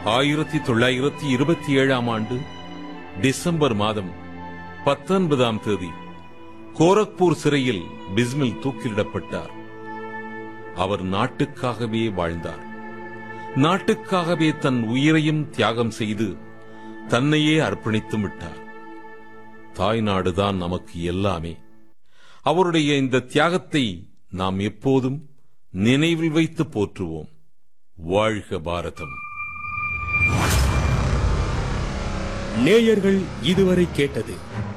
ஆயிரத்தி தொள்ளாயிரத்தி இருபத்தி ஏழாம் ஆண்டு டிசம்பர் மாதம் பத்தொன்பதாம் தேதி கோரக்பூர் சிறையில் பிஸ்மில் தூக்கிலிடப்பட்டார் அவர் நாட்டுக்காகவே வாழ்ந்தார் நாட்டுக்காகவே தன் உயிரையும் தியாகம் செய்து தன்னையே அர்ப்பணித்து விட்டார் தாய்நாடுதான் நமக்கு எல்லாமே அவருடைய இந்த தியாகத்தை நாம் எப்போதும் நினைவில் வைத்து போற்றுவோம் வாழ்க பாரதம் நேயர்கள் இதுவரை கேட்டது